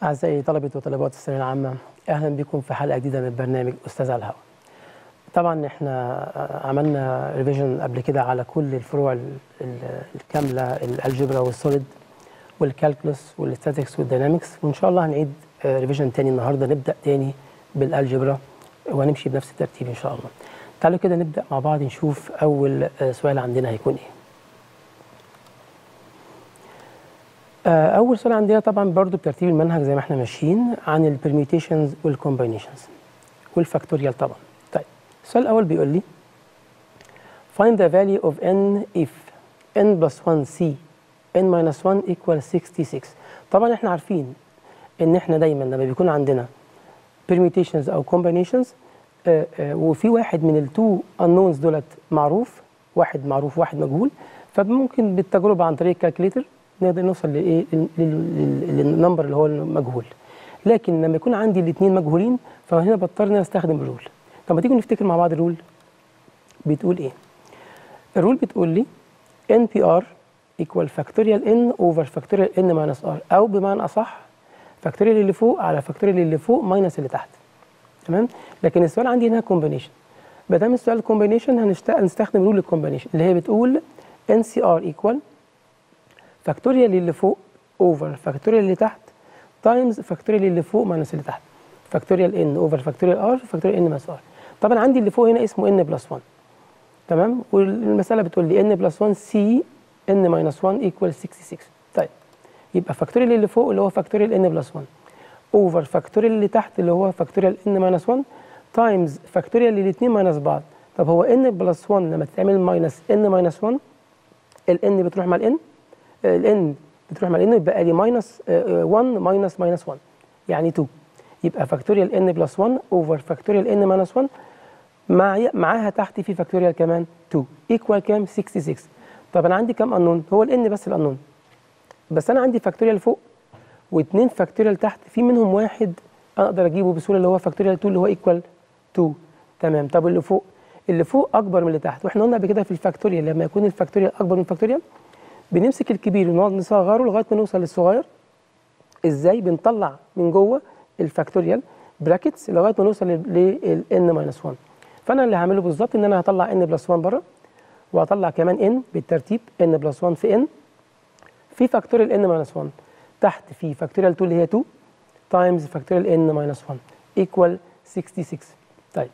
أعزائي طلبة وطالبات الثانوية العامة أهلا بكم في حلقة جديدة من برنامج أستاذ على الهواء. طبعا احنا عملنا ريفيجن قبل كده على كل الفروع ال- ال- الكاملة الالجبرا والسوليد والكالكولس والستاتكس والدينامكس وإن شاء الله هنعيد ريفيجن تاني النهاردة نبدأ تاني بالالجبرا وهنمشي بنفس الترتيب إن شاء الله. تعالوا كده نبدأ مع بعض نشوف أول آه، سؤال عندنا هيكون إيه. آه، أول سؤال عندنا طبعا برضو بترتيب المنهج زي ما احنا ماشيين عن البرميتيشنز والكومبينيشنز والفاكتوريال طبعا. طيب السؤال الأول بيقول لي find the value of n if n plus 1 c n minus 1 equals 66 طبعا احنا عارفين ان احنا دايما لما بيكون عندنا permutations او combinations آه، آه، وفي واحد من التو unknowns دولت معروف واحد معروف واحد مجهول فممكن بالتجربه عن طريق الكالكليتر نقدر نوصل لايه لل- لل- للنمبر اللي هو المجهول لكن لما يكون عندي الاثنين مجهولين فهنا بضطر ان انا استخدم الرول طب ما تيجي نفتكر مع بعض الرول بتقول ايه الرول بتقول لي ان بي ار ايكوال فاكتوريال ان اوفر فاكتوريال ان ماينس ار او بمعنى اصح فاكتوريال اللي فوق على فاكتوريال اللي فوق ماينس اللي تحت تمام لكن السؤال عندي هنا كومبينيشن ما دام السؤال كومبينيشن هنستخدم رول الكومبينيشن اللي هي بتقول ان سي ار ايكوال فاكتوريال اللي فوق اوفر فاكتوريال اللي تحت تايمز فاكتوريال اللي فوق ماينس اللي تحت فاكتوريال ان اوفر فاكتوريال ار فاكتوريال ان ماينس ار طبعا عندي اللي فوق هنا اسمه ان بلس 1 تمام والمساله بتقول لي ان بلس 1 سي ان ماينس 1 ايكوال 66 طيب يبقى فاكتوريال اللي فوق اللي هو فاكتوريال ان بلس 1 اوفر فاكتوريال اللي تحت اللي هو فاكتوريال ان ماينس 1 تايمز فاكتوريال الاثنين ماينس بعض طب هو ان بلس 1 لما تتعمل ماينس ان ماينس 1 الان بتروح مع الان الان بتروح مع الان يبقى لي ماينس 1 ماينس ماينس 1 يعني 2 يبقى فاكتوريال ان بلس 1 اوفر فاكتوريال ان ماينس 1 مع معاها تحت في فاكتوريال كمان 2 ايكوال كام 66 طب انا عندي كام انون هو الان بس الانون بس انا عندي فاكتوريال فوق واثنين فاكتوريال تحت في منهم واحد اقدر اجيبه بسهوله اللي هو فاكتوريال 2 اللي هو ايكوال 2 تمام طب اللي فوق اللي فوق اكبر من اللي تحت واحنا قلنا قبل كده في الفاكتوريال لما يكون الفاكتوريال اكبر من الفاكتوريال بنمسك الكبير ونقعد نصغره لغايه ما نوصل للصغير ازاي بنطلع من جوه الفاكتوريال براكتس لغايه ما نوصل للان ماينس 1 فانا اللي هعمله بالظبط ان انا هطلع ان بلس 1 بره وهطلع كمان ان بالترتيب ان بلس 1 في ان في فاكتوريال ان ماينس 1 تحت في فاكتوريال 2 اللي هي 2 تايمز فاكتوريال ان ماينس 1 ايكوال 66 طيب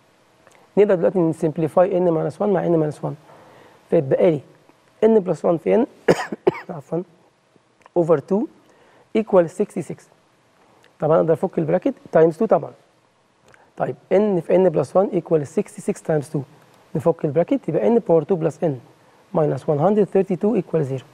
نقدر دلوقتي نسمبليفاي ان ماينس 1 مع ان ماينس 1 فيتبقى لي ان بلس 1 في ان عفوا اوفر 2 ايكوال 66 طبعا اقدر افك البراكت تايمز 2 طبعا طيب ان في ان بلس 1 ايكوال 66 تايمز 2 نفك البراكت يبقى ان باور 2 بلس ان ماينس 132 ايكوال 0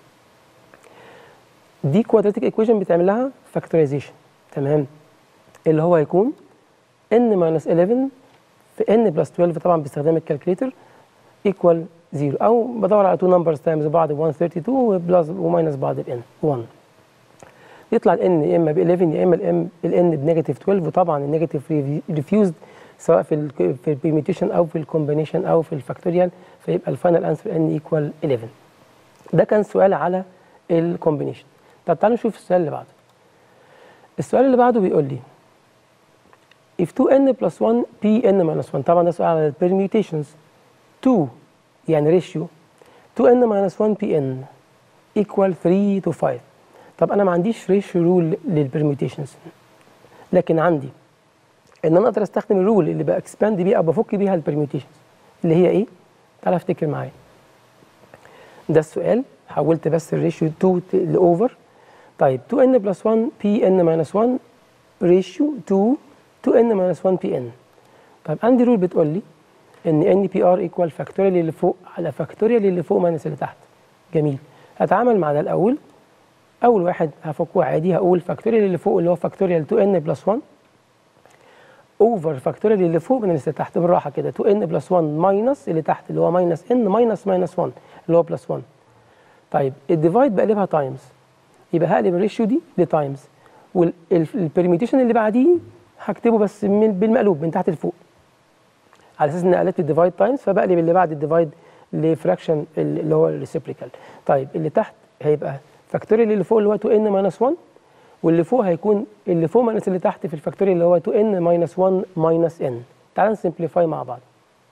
دي كوادراتيك ايكويشن بتعمل لها فاكتورايزيشن تمام اللي هو هيكون ان ماينس 11 في ان بلس 12 طبعا باستخدام الكالكوليتر ايكوال 0 او بدور على تو نمبرز تايمز بعض ب 132 وبلس وماينس بعض ب ان 1 يطلع الان يا اما ب 11 يا اما الام الان بنيجاتيف 12 وطبعا النيجاتيف ريفيوزد سواء في ال في البرميتيشن او في الكومبينيشن او في الفاكتوريال فيبقى الفاينل انسر ان ايكوال 11 ده كان سؤال على الكومبينيشن طب تعالوا نشوف السؤال اللي بعده السؤال اللي بعده بيقول لي if 2n plus 1 pn minus 1 طبعا ده سؤال على permutations 2 يعني ريشيو 2n minus 1 pn equal 3 to 5 طب انا ما عنديش ريشيو رول للبرميوتيشنز لكن عندي ان انا اقدر استخدم الرول اللي باكسباند بيها او بفك بيها البرميوتيشنز اللي هي ايه؟ تعالى افتكر معايا ده السؤال حولت بس الريشيو 2 لاوفر طيب 2n بلس 1 pn minus 1 ريشيو 2 2n minus 1 pn طيب عندي رول بتقول لي ان n pr equal فاكتوريال اللي فوق على فاكتوريال اللي فوق ماينس اللي تحت جميل هتعامل مع ده الاول اول واحد هفكه عادي هقول فاكتوريال اللي فوق اللي هو فاكتوريال 2n بلس 1 اوفر فاكتوريال اللي فوق من اللي تحت بالراحه كده 2n بلس 1 ماينس اللي تحت اللي هو ماينس n ماينس ماينس 1 اللي هو بلس 1 طيب الديفايد بقلبها تايمز يبقى هقلب الريشيو دي لتايمز والبرميتيشن اللي بعديه هكتبه بس من بالمقلوب من تحت لفوق على اساس ان قلبت الديفايد تايمز فبقلب اللي بعد الديفايد لفراكشن اللي هو الريسيبريكال طيب اللي تحت هيبقى فاكتوريال اللي فوق اللي هو 2n ماينس 1 واللي فوق هيكون اللي فوق ماينس اللي تحت في الفاكتوريال اللي هو 2n ماينس 1 ماينس n تعال نسمبليفاي مع بعض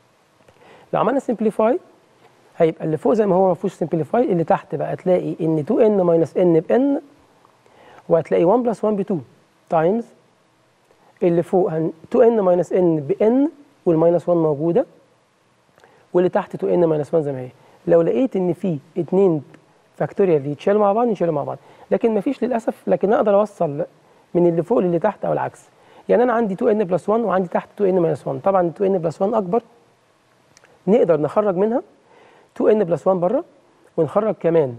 لو عملنا سمبليفاي هيبقى اللي فوق زي ما هو ما فيهوش سمبليفاي اللي تحت بقى تلاقي ان 2n ماينس n ب n وهتلاقي 1 بلس 1 ب 2 تايمز اللي فوق هن 2n ماينس n ب n والماينس 1 موجوده واللي تحت 2n ماينس 1 زي ما هي لو لقيت ان في اتنين فاكتوريال يتشالوا مع بعض يتشالوا مع بعض لكن مفيش للاسف لكن اقدر اوصل من اللي فوق للي تحت او العكس يعني انا عندي 2n بلس 1 وعندي تحت 2n ماينس 1 طبعا 2n بلس 1 اكبر نقدر نخرج منها 2n بلس 1 بره ونخرج كمان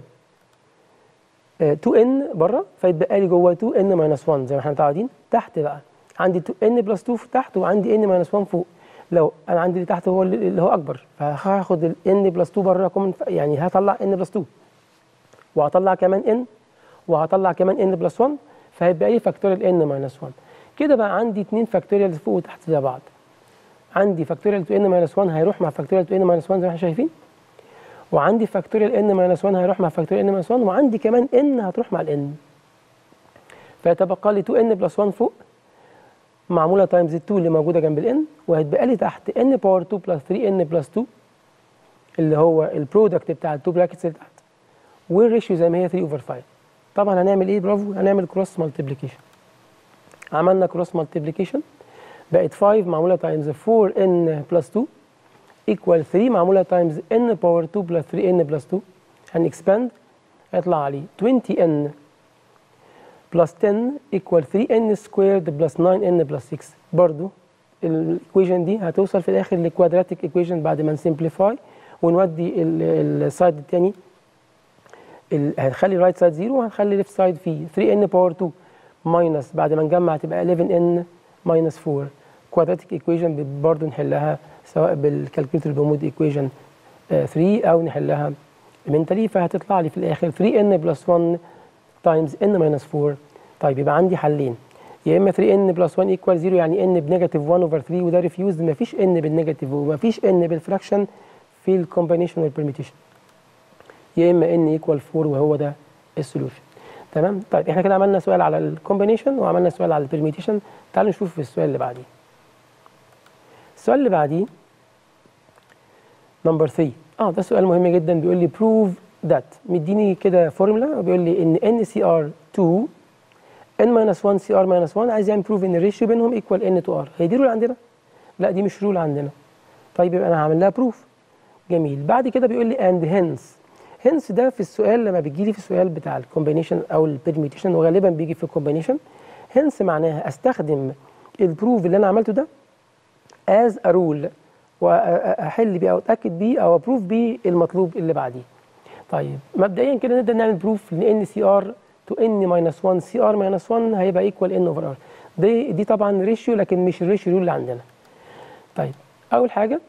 آه، 2n بره فيتبقى لي جوه 2n ماينس 1 زي ما احنا متعودين تحت بقى عندي 2n بلس 2 تحت وعندي n ماينس 1 فوق لو انا عندي اللي تحت هو اللي اللي هو اكبر فهاخد ال n بلس 2 بره كومن يعني هطلع n بلس 2 وهطلع كمان n وهطلع كمان n بلس 1 فهيبقى لي فاكتوريال n ماينس 1 كده بقى عندي اثنين فاكتوريال فوق وتحت زي بعض عندي فاكتوريال 2n ماينس 1 هيروح مع فاكتوريال 2n ماينس 1 زي ما احنا شايفين وعندي فاكتوريال n ماينس 1 هيروح مع فاكتوريال n ماينس 1 وعندي كمان n هتروح مع ال n فيتبقى لي 2n بلس 1 فوق معموله تايمز ال 2 اللي موجوده جنب ال n وهيتبقى لي تحت n باور 2 بلس 3n بلس 2 اللي هو البرودكت بتاع التو براكتس اللي تحت والريشيو زي ما هي 3 اوفر 5 طبعا هنعمل ايه برافو هنعمل كروس مالتيبليكيشن عملنا كروس مالتيبليكيشن بقت 5 معموله تايمز 4n بلس 2 ايكوال 3 معموله تايمز n باور 2 بلس 3n بلس 2 هنكسباند هيطلع لي 20n بلس 10 ايكوال 3n سكويرد بلس 9n بلس 6 برضو الايكويشن دي هتوصل في الاخر لكوادراتيك ايكويشن بعد ما نسمبليفاي ونودي السايد الثاني هنخلي رايت سايد 0 وهنخلي ليفت سايد فيه 3n باور 2 ماينس بعد ما نجمع تبقى 11n ماينس 4 كوادراتيك ايكويشن برضه نحلها سواء بالكالكوليتر بمود ايكويشن 3 او نحلها منتلي فهتطلع لي في الاخر 3n بلس 1 تايمز n ماينس 4 طيب يبقى عندي حلين يا اما 3n بلس 1 ايكوال 0 يعني n بنيجاتيف 1 اوفر 3 وده ريفيوزد مفيش n بالنيجاتيف ومفيش n بالفراكشن في الكومبينيشن والبرميتيشن يا اما n ايكوال 4 وهو ده السوليوشن تمام طيب احنا كده عملنا سؤال على الكومبينيشن وعملنا سؤال على البرميتيشن تعالوا نشوف في السؤال اللي بعديه السؤال اللي بعديه نمبر 3 اه ده سؤال مهم جدا بيقول لي بروف ذات مديني كده فورمولا وبيقول لي ان ان سي ار 2 ان ماينس 1 سي ار ماينس 1 عايز يعمل بروف ان الريشيو بينهم ايكوال ان تو ار هي دي رول عندنا؟ لا دي مش رول عندنا طيب يبقى انا هعمل لها بروف جميل بعد كده بيقول لي اند هنس هنس ده في السؤال لما بيجي لي في السؤال بتاع الكومبينيشن او البرميتيشن وغالبا بيجي في الكومبينيشن هنس معناها استخدم البروف اللي انا عملته ده از ا رول واحل بيه او اتاكد بيه او ابروف بيه المطلوب اللي بعديه طيب مبدئيا كده نقدر نعمل بروف ان ان سي ار تو ان ماينس 1 سي ار ماينس 1 هيبقى ايكوال ان اوفر ار دي دي طبعا ريشيو لكن مش الريشيو اللي عندنا طيب اول حاجه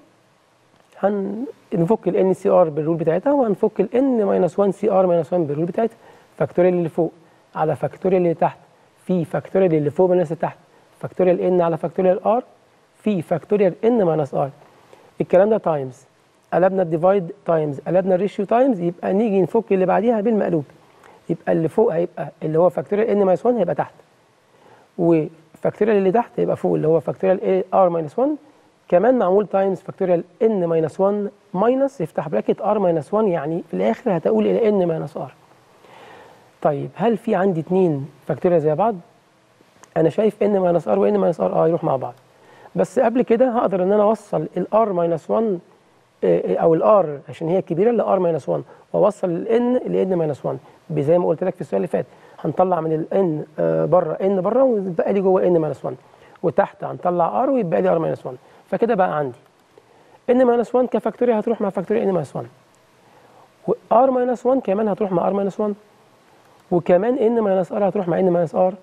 هنفك ال ان سي ار بالرول بتاعتها وهنفك ال ان ماينس 1 سي ار ماينس 1 بالرول بتاعتها فاكتوريال اللي فوق على فاكتوريال اللي تحت في فاكتوريال اللي فوق ماينس اللي تحت فاكتوريال ان على فاكتوريال ار في فاكتوريال ان ماينس ار الكلام ده تايمز قلبنا الديفايد تايمز قلبنا الريشيو تايمز يبقى نيجي نفك اللي بعديها بالمقلوب يبقى اللي فوق هيبقى اللي هو فاكتوريال ان ماينس 1 هيبقى تحت وفاكتوريال اللي تحت هيبقى فوق اللي هو فاكتوريال ار ماينس 1 كمان معمول تايمز فاكتوريال ان ماينس 1 ماينس يفتح براكت ار ماينس 1 يعني في الاخر هتقول الى ان ماينس ار طيب هل في عندي اثنين فاكتوريال زي بعض انا شايف ان ماينس ار وان ماينس ار اه يروح مع بعض بس قبل كده هقدر ان انا اوصل الار ماينس 1 او الار عشان هي كبيره لار ماينس 1 واوصل الان لان ماينس 1 زي ما قلت لك في السؤال اللي فات هنطلع من الان بره ان بره ويبقى لي جوه ان ماينس 1 وتحت هنطلع ار ويبقى لي ار ماينس 1 فكده بقى عندي ان ماينس 1 كفاكتوريال هتروح مع فاكتوريال ان ماينس 1 وار ماينس 1 كمان هتروح مع ار ماينس 1 وكمان ان ماينس ار هتروح مع ان ماينس ار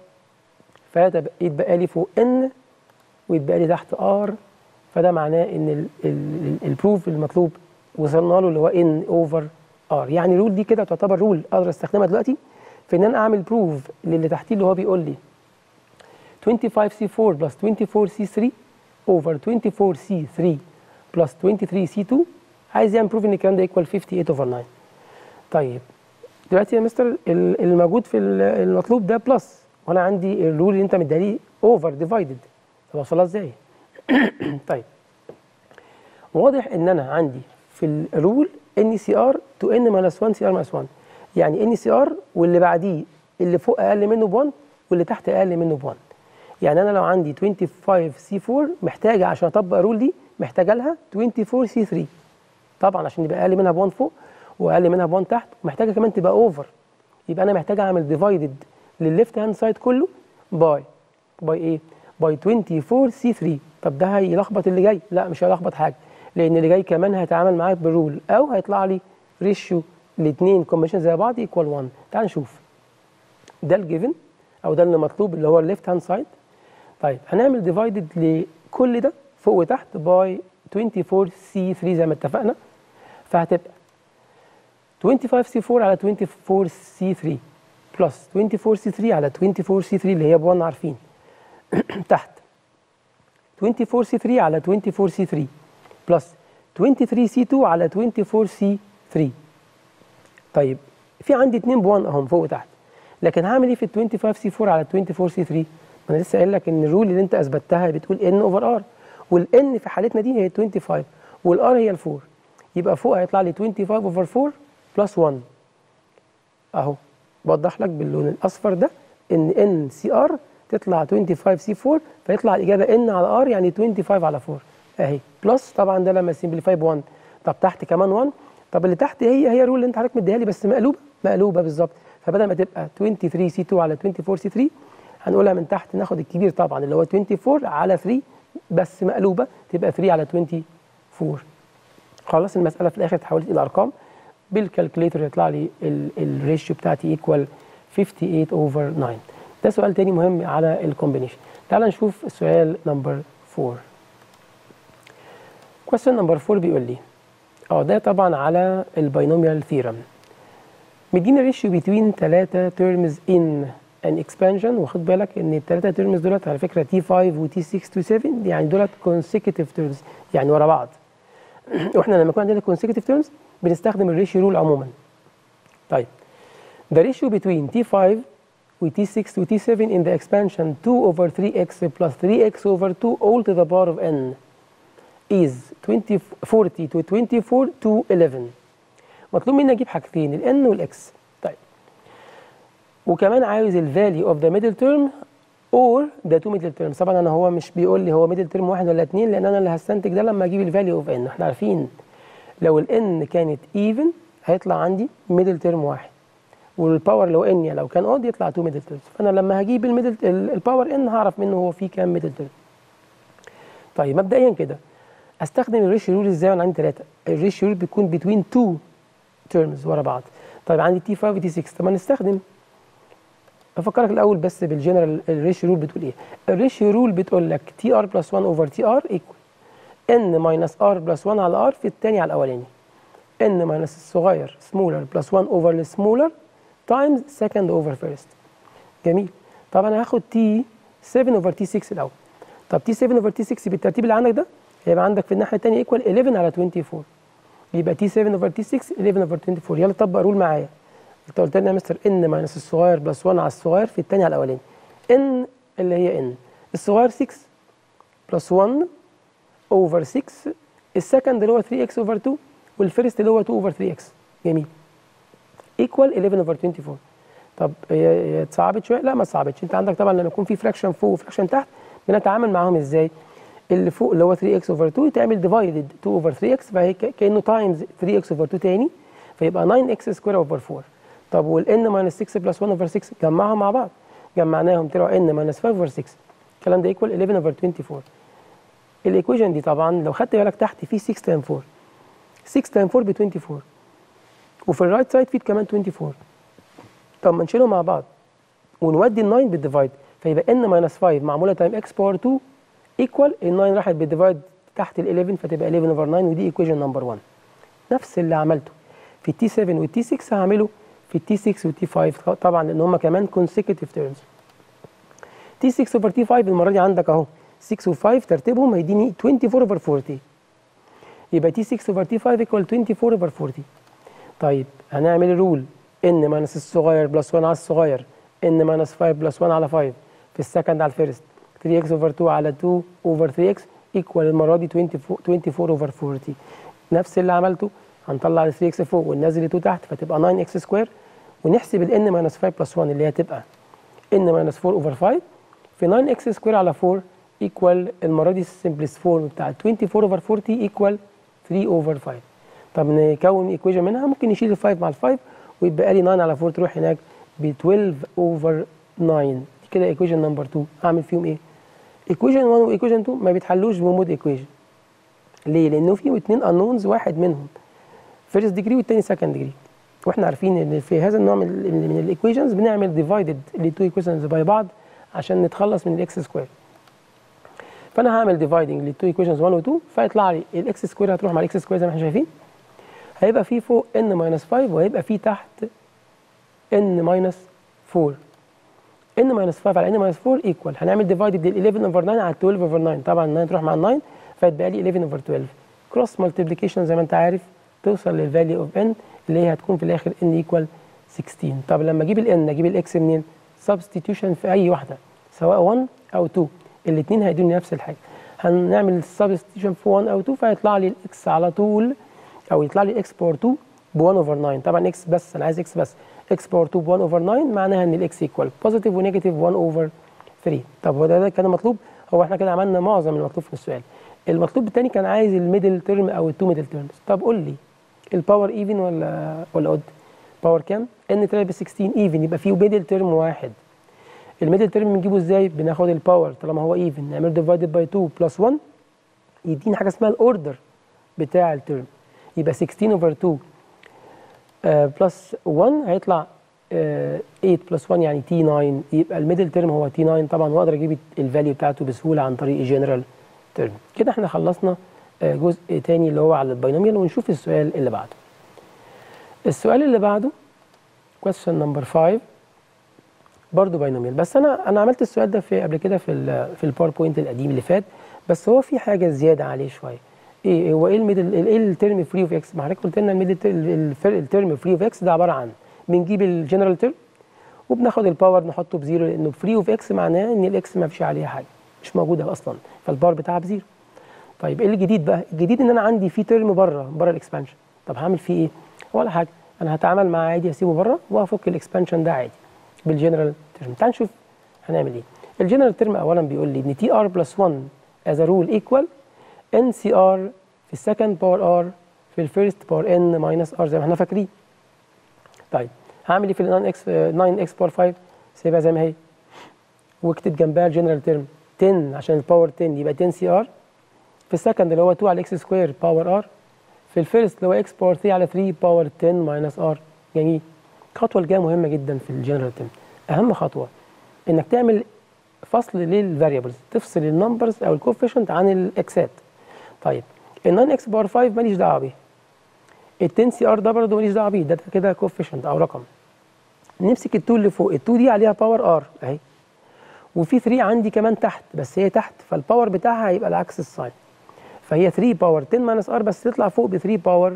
فيتبقى لي فوق ان ويتبقى لي تحت ار فده معناه ان البروف المطلوب وصلنا له اللي هو ان اوفر ار يعني الرول دي كده تعتبر رول اقدر استخدمها دلوقتي في ان انا اعمل بروف للي تحتيه اللي هو بيقول لي 25C4 بلس 24C3 اوفر 24C3 بلس 23C2 عايز يعمل بروف ان الكلام ده ايكوال 58 اوفر 9 طيب دلوقتي يا مستر الموجود في المطلوب ده بلس وانا عندي الرول اللي انت مديها لي اوفر ديفايدد طب اوصلها ازاي طيب واضح ان انا عندي في الرول ان سي ار تو ان ماينس 1 سي ار ماينس 1 يعني ان سي ار واللي بعديه اللي فوق اقل منه ب 1 واللي تحت اقل منه ب 1 يعني انا لو عندي 25 سي 4 محتاجه عشان اطبق الرول دي محتاجه لها 24 سي 3 طبعا عشان يبقى اقل منها ب 1 فوق واقل منها ب 1 تحت ومحتاجه كمان تبقى اوفر يبقى انا محتاج اعمل ديفايدد للليفت هاند سايد كله باي باي ايه؟ باي 24 سي 3 طب ده هيلخبط اللي جاي لا مش هيلخبط حاجه لان اللي جاي كمان هيتعامل معاك بالرول او هيطلع لي ريشيو الاثنين كومبينيشن زي بعض ايكوال 1 تعال نشوف ده الجيفن او ده اللي مطلوب اللي هو الليفت هاند سايد طيب هنعمل ديفايدد لكل ده فوق وتحت باي 24 سي 3 زي ما اتفقنا فهتبقى 25 سي 4 على 24 سي 3 بلس 24 سي 3 على 24 سي 3 اللي هي ب 1 عارفين تحت 24 سي 3 على 24 سي 3 بلس 23 سي 2 على 24 سي 3 طيب في عندي 2 ب 1 اهم فوق وتحت لكن هعمل ايه في ال 25 سي 4 على 24 سي 3 ما انا لسه قايل لك ان الرول اللي انت اثبتها بتقول ان اوفر ار والان في حالتنا دي هي 25 والار هي ال 4 يبقى فوق هيطلع لي 25 اوفر 4 بلس 1 اهو بوضح لك باللون الاصفر ده ان ان سي ار تطلع 25 سي 4 فيطلع الاجابه ان على ار يعني 25 على 4 اهي بلس طبعا ده لما سمبليفاي ب 1 طب تحت كمان 1 طب اللي تحت هي هي الرول اللي انت حضرتك مديها لي بس مقلوبه مقلوبه بالظبط فبدل ما تبقى 23 سي 2 على 24 سي 3 هنقولها من تحت ناخد الكبير طبعا اللي هو 24 على 3 بس مقلوبه تبقى 3 على 24 خلاص المساله في الاخر اتحولت الى ارقام بالكالكوليتر يطلع لي الريشيو بتاعتي ايكوال 58 اوفر 9 ده سؤال تاني مهم على الكومبينيشن تعال نشوف السؤال نمبر 4 question نمبر 4 بيقول لي اه ده طبعا على الباينوميال ثيرم مدينا ريشيو بين ثلاثة تيرمز ان ان اكسبانشن واخد بالك ان الثلاثة تيرمز دولت على فكرة تي 5 وتي 6 تو 7 يعني دولت consecutive تيرمز يعني ورا بعض واحنا لما يكون عندنا consecutive تيرمز بنستخدم الريشيو رول عموما طيب the ratio between T5 و T6 و T7 in the expansion 2 over 3x plus 3x over 2 all to the power of n is 20 40 to 24 to 11 مطلوب مني اجيب حاجتين ال n وال x طيب وكمان عاوز ال value of the middle term or the two middle terms طبعا انا هو مش بيقول لي هو middle term واحد ولا اتنين لان انا اللي هستنتج ده لما اجيب ال value of n احنا عارفين لو ال n كانت even هيطلع عندي middle term واحد والباور لو ان لو كان اود يطلع 2 ميدل تيرمز فانا لما هجيب الميدل الباور ان هعرف منه هو فيه كام ميدل تيرم طيب مبدئيا كده استخدم الريشيو رول ازاي وانا عندي ثلاثه الريشيو رول بيكون بين 2 تيرمز ورا بعض طيب عندي تي 5 وتي 6 طب ما نستخدم افكرك الاول بس بالجنرال الريشيو رول بتقول ايه الريشيو رول بتقول لك تي ار بلس 1 اوفر تي ار ايكوال ان ماينس ار بلس 1 على ار في الثاني على الاولاني ان ماينس الصغير سمولر بلس 1 اوفر السمولر تايمز سكند اوفر فيرست جميل طب انا هاخد تي 7 اوفر تي 6 الاول طب تي 7 اوفر تي 6 بالترتيب اللي عندك ده هيبقى عندك في الناحيه الثانيه ايكوال 11 على 24 يبقى تي 7 اوفر تي 6 11 اوفر 24 يلا طبق رول معايا انت قلت لنا يا مستر ان ماينس الصغير بلس 1 على الصغير في الثاني على الاولاني ان اللي هي ان الصغير 6 بلس 1 اوفر 6 السكند اللي هو 3 اكس اوفر 2 والفيرست اللي هو 2 اوفر 3 اكس جميل ايكوال 11 اوفر 24 طب هي اتصعبت شويه لا ما اتصعبتش انت عندك طبعا لما يكون في فراكشن فوق وفراكشن تحت بنتعامل معاهم ازاي اللي فوق اللي هو 3 اكس اوفر 2 يتعمل ديفايدد 2 اوفر 3 اكس فهي كانه تايمز 3 اكس اوفر 2 تاني فيبقى 9 اكس سكوير اوفر 4 طب والان ماينس 6 بلس 1 اوفر 6 جمعهم مع بعض جمعناهم طلعوا ان ماينس 5 اوفر 6 الكلام ده ايكوال 11 اوفر 24 الايكويشن دي طبعا لو خدت بالك تحت في 6 تايم 4 6 تايم 4 ب 24 وفي الرايت سايد في كمان 24 طب ما نشيلهم مع بعض ونودي ال 9 بالديفايد فيبقى ان ماينس 5 معموله تايم اكس باور 2 ايكوال ال 9 راحت بالديفايد تحت ال 11 فتبقى 11 اوفر 9 ودي ايكويشن نمبر 1 نفس اللي عملته في التي 7 والتي 6 هعمله في التي 6 والتي 5 طبعا لان هم كمان consecutive terms تي 6 اوفر تي 5 المره دي عندك اهو 6 و5 ترتيبهم هيديني 24 اوفر 40 يبقى تي 6 اوفر تي 5 ايكوال 24 اوفر 40 طيب هنعمل الرول ان ماينس الصغير بلس 1 على الصغير ان ماينس 5 بلس 1 على 5 في السكند على الفيرست 3 اكس اوفر 2 على 2 اوفر 3 اكس ايكوال المره دي 24 24 اوفر 40 نفس اللي عملته هنطلع ال 3 اكس فوق وننزل ال 2 تحت فتبقى 9 اكس سكوير ونحسب ال n ماينس 5 بلس 1 اللي هي هتبقى n ماينس 4 اوفر 5 في 9 اكس سكوير على 4 ايكوال المره دي السمبلست فورم بتاع 24 اوفر 40 ايكوال 3 اوفر 5 طب نكون ايكويشن منها ممكن نشيل ال 5 مع ال 5 ويبقى لي 9 على 4 تروح هناك ب 12 اوفر 9 دي كده ايكويشن نمبر 2 اعمل فيهم ايه؟ ايكويشن 1 وايكويشن 2 ما بيتحلوش بمود ايكويشن ليه؟ لانه فيهم اثنين انونز واحد منهم فيرست ديجري والتاني سكند ديجري واحنا عارفين ان في هذا النوع من ال من الايكويشنز بنعمل ديفايدد للتو ايكويشنز باي بعض عشان نتخلص من الاكس سكوير فانا هعمل ديفايدنج للتو ايكويشنز 1 و 2 فيطلع لي الاكس سكوير هتروح مع الاكس سكوير زي ما احنا شايفين هيبقى في فوق n ماينس 5 وهيبقى في تحت n ماينس 4 n ماينس 5 على n ماينس 4 ايكوال هنعمل ديفايدد لل 11 اوفر 9 على 12 اوفر 9 طبعا 9 تروح مع ال 9 فيتبقى لي 11 اوفر 12 كروس مالتيبليكيشن زي ما انت عارف توصل للفاليو اوف n اللي هي هتكون في الاخر n ايكوال 16 طب لما اجيب ال n اجيب الاكس منين؟ سبستيتيوشن في اي واحده سواء 1 او 2 الاثنين هيدوني نفس الحاجه هنعمل سبستيتيوشن في 1 او 2 فيطلع لي الاكس على طول او يطلع لي اكس باور 2 ب 1 اوفر 9 طبعا اكس بس انا عايز اكس بس اكس باور 2 ب 1 اوفر 9 معناها ان الاكس ايكوال بوزيتيف ونيجاتيف 1 اوفر 3 طب هو ده, ده كان مطلوب هو احنا كده عملنا معظم المطلوب في السؤال المطلوب الثاني كان عايز الميدل تيرم او التو ميدل تيرمز طب قول لي الباور ايفن ولا ولا اود باور كام ان طلع ب 16 ايفن يبقى فيه ميدل تيرم واحد الميدل تيرم بنجيبه ازاي بناخد الباور طالما هو ايفن نعمل ديفايدد باي 2 بلس 1 يديني حاجه اسمها الاوردر بتاع التيرم يبقى 16 اوفر 2 بلس 1 هيطلع آه 8 بلس 1 يعني تي 9 يبقى الميدل تيرم هو تي 9 طبعا واقدر اجيب الفاليو بتاعته بسهوله عن طريق الجنرال تيرم كده احنا خلصنا آه جزء تاني اللي هو على الباينوميال ونشوف السؤال اللي بعده السؤال اللي بعده question number 5 برضه باينوميال بس انا انا عملت السؤال ده في قبل كده في ال في الباوربوينت القديم اللي فات بس هو في حاجه زياده عليه شويه ايه هو ايه الميدل ايه الترم فري اوف اكس ما حضرتك قلت لنا الميدل الترم فري اوف اكس ده عباره عن بنجيب الجنرال ترم وبناخد الباور نحطه بزيرو لانه فري اوف اكس معناه ان الاكس ما فيش عليها حاجه مش موجوده اصلا فالباور بتاعها بزيرو طيب ايه الجديد بقى الجديد ان انا عندي في ترم بره بره الاكسبانشن طب هعمل فيه ايه ولا حاجه انا هتعامل معاه عادي هسيبه بره وهفك الاكسبانشن ده عادي بالجنرال ترم تعال نشوف هنعمل ايه الجنرال ترم اولا بيقول لي ان تي ار بلس 1 از رول ايكوال ان سي ار في السكند باور ار في الفيرست باور ان ماينس ار زي ما احنا فاكرين طيب هعمل ايه في ال 9 اكس 9 اكس باور 5 سيبها زي ما هي واكتب جنبها الجنرال ترم 10 عشان الباور 10 يبقى 10 سي ار في السكند اللي هو 2 على اكس سكوير باور ار في الفيرست اللي هو اكس باور 3 على 3 باور 10 ماينس ار جميل الخطوه الجايه مهمه جدا في الجنرال ترم اهم خطوه انك تعمل فصل للفاريبلز تفصل النمبرز او الكوفيشنت عن الاكسات طيب ال 9 اكس باور 5 ماليش دعوه بيه ال 10 سي ار ده برضه ماليش دعوه بيه ده كده كوفيشنت او رقم نمسك ال 2 اللي فوق ال 2 دي عليها باور ار اهي وفي 3 عندي كمان تحت بس هي تحت فالباور بتاعها هيبقى العكس الساين فهي 3 باور 10 ماينس ار بس تطلع فوق ب 3 باور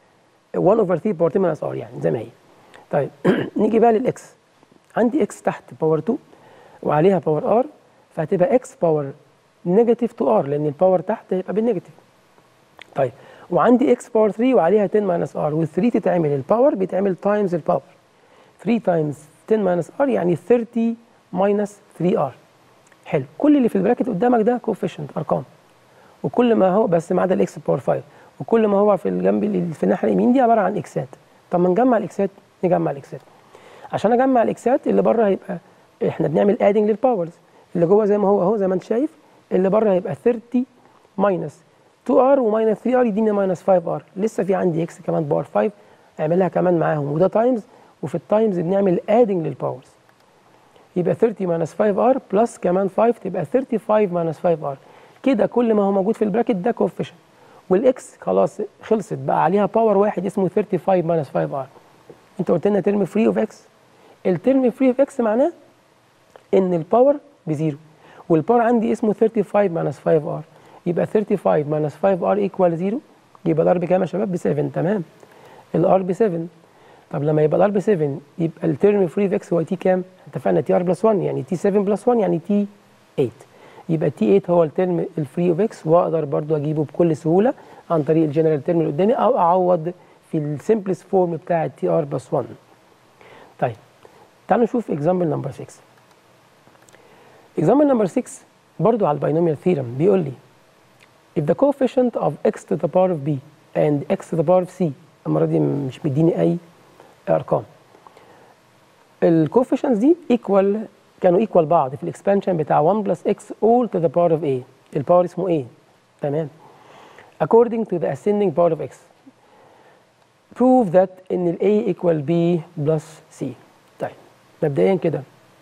1 اوفر 3 باور 10 ماينس ار يعني زي ما هي طيب نيجي بقى للاكس عندي اكس تحت باور 2 وعليها باور ار فهتبقى اكس باور نيجاتيف 2 ار لان الباور تحت هيبقى بالنيجاتيف طيب وعندي اكس باور 3 وعليها 10 ماينس ار وال 3 تتعمل الباور بيتعمل تايمز الباور 3 تايمز 10 ماينس ار يعني 30 ماينس 3 ار حلو كل اللي في البراكت قدامك ده كوفيشنت ارقام وكل ما هو بس ما عدا الاكس باور 5 وكل ما هو في الجنب في الناحيه اليمين دي عباره عن اكسات طب ما نجمع الاكسات نجمع الاكسات عشان اجمع الاكسات اللي بره هيبقى احنا بنعمل ادنج للباورز اللي جوه زي ما هو اهو زي ما انت شايف اللي بره هيبقى 30 ماينس 2 ار وماينس 3 ار يديني ماينس 5 ار لسه في عندي اكس كمان باور 5 اعملها كمان معاهم وده تايمز وفي التايمز بنعمل ادنج للباورز يبقى 30 ماينس 5 ار بلس كمان 5 تبقى 35 ماينس 5 ار كده كل ما هو موجود في البراكت ده كوفيشن والاكس خلاص خلصت بقى عليها باور واحد اسمه 35 ماينس 5 ار انت قلت لنا ترم فري اوف اكس الترم فري اوف اكس معناه ان الباور بزيرو والباور عندي اسمه 35 ماينس 5 ار يبقى 35 ماينس 5 ار ايكوال 0 يبقى الار بكام يا شباب ب 7 تمام الار ب 7 طب لما يبقى الار ب 7 يبقى الترم فري في اكس هو تي كام؟ اتفقنا تي ار بلس 1 يعني تي 7 بلس 1 يعني تي 8 يبقى تي 8 هو الترم الفري اوف اكس واقدر برضو اجيبه بكل سهوله عن طريق الجنرال ترم اللي قدامي او اعوض في السمبلست فورم بتاع تي ار بلس 1 طيب تعالوا نشوف اكزامبل نمبر 6 اكزامبل نمبر 6 برضو على الباينوميال ثيرم بيقول لي if the coefficient of x to the power of b and x to the power of c المره دي مش مديني اي ارقام الكوفيشنتس دي ايكوال كانوا ايكوال بعض في الاكسبانشن بتاع 1 بلس x all to the power of a الباور اسمه a تمام according to the ascending power of x prove that ان ال a equal b plus c طيب مبدئيا كده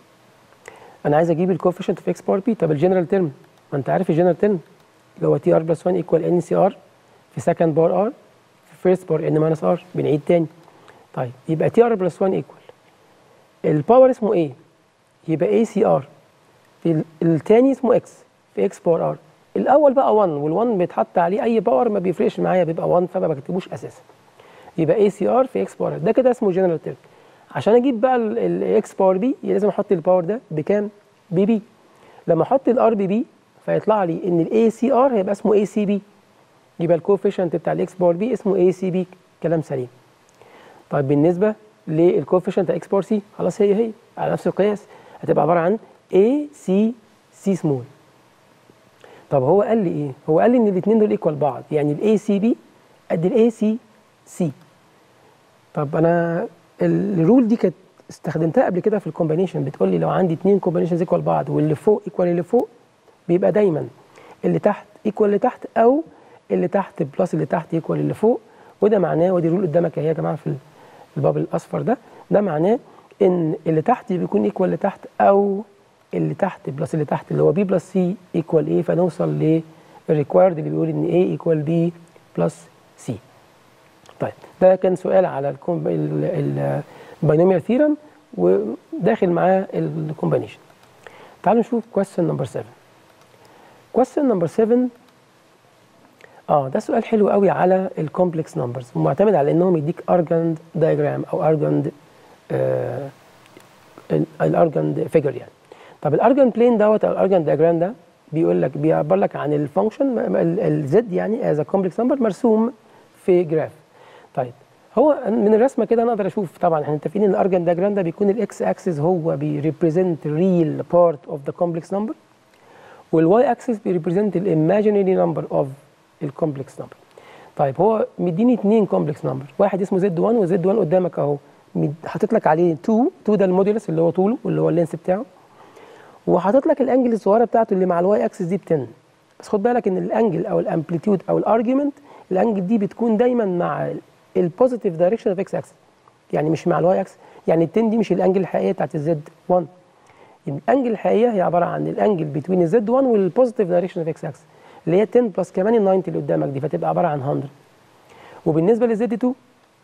انا عايز اجيب الكوفيشنت في x باور b طب الجنرال ترم ما انت عارف الجنرال ترم اللي هو تي ار بلس 1 ايكوال ان سي ار في سكند باور ار في فيرست باور ان ماينس ار بنعيد تاني طيب يبقى تي ار بلس 1 ايكوال الباور اسمه ايه يبقى اي سي ار في الثاني اسمه اكس في اكس باور ار الاول بقى 1 وال1 بيتحط عليه اي باور ما بيفرقش معايا بيبقى 1 فما بكتبوش اساسا يبقى اي سي ار في اكس باور ده كده اسمه جنرال تيرم عشان اجيب بقى الاكس باور بي لازم احط الباور ده بكام بي بي لما احط الار بي بي فيطلع لي ان الاي سي ار هيبقى اسمه اي سي بي يبقى الكوفيشنت بتاع الاكس باور بي اسمه اي سي بي كلام سليم طيب بالنسبه للكوفيشنت بتاع اكس باور سي خلاص هي هي على نفس القياس هتبقى عباره عن اي سي سي سمول طب هو قال لي ايه هو قال لي ان الاثنين دول ايكوال بعض يعني الاي سي بي قد الاي سي سي طب انا الرول دي كانت استخدمتها قبل كده في الكومبينيشن بتقول لي لو عندي اثنين كومبينيشنز ايكوال بعض واللي فوق ايكوال اللي فوق بيبقى دايما اللي تحت ايكوال اللي تحت او اللي تحت بلس اللي تحت ايكوال اللي فوق وده معناه ودي رول قدامك اهي يا جماعه في الباب الاصفر ده ده معناه ان اللي تحت بيكون ايكوال اللي تحت او اللي تحت بلس اللي تحت اللي هو بي بلس سي ايكوال ايه فنوصل للريكوايرد اللي بيقول ان ايه ايكوال بي بلس سي طيب ده كان سؤال على الباينوميال ثيرم وداخل معاه الكومبينيشن تعالوا نشوف question نمبر 7 question نمبر 7 اه ده سؤال حلو قوي على الكومبلكس نمبرز ومعتمد على انهم يديك ارجند دايجرام او ارجند آه الارجند فيجر يعني طب الارجند بلين دوت او الارجند دايجرام ده بيقول لك بيعبر لك عن الفانكشن الزد يعني از كومبلكس نمبر مرسوم في جراف طيب هو من الرسمه كده انا اقدر اشوف طبعا احنا متفقين ان الارجند دايجرام ده بيكون الاكس اكسس هو بيريبريزنت ريل بارت اوف ذا كومبلكس نمبر والواي اكسس بيريبريزنت الايماجينري نمبر اوف الكومبلكس نمبر طيب هو مديني اثنين كومبلكس نمبر واحد اسمه زد 1 وزد 1 قدامك اهو حاطط لك عليه 2 2 ده الموديلس اللي هو طوله واللي هو اللينس بتاعه وحاطط لك الانجل الصغيره بتاعته اللي مع الواي اكسس دي ب 10 بس خد بالك ان الانجل او الامبليتيود او الارجيومنت الانجل دي بتكون دايما مع البوزيتيف دايركشن اوف اكس اكسس يعني مش مع الواي اكسس يعني ال 10 دي مش الانجل الحقيقيه بتاعت الزد 1 الانجل الحقيقيه هي عباره عن الانجل بين الزد 1 والبوزيتيف دايركشن اوف اكس اكسس اللي هي 10 بلس كمان ال 90 اللي قدامك دي فتبقى عباره عن 100 وبالنسبه للزد 2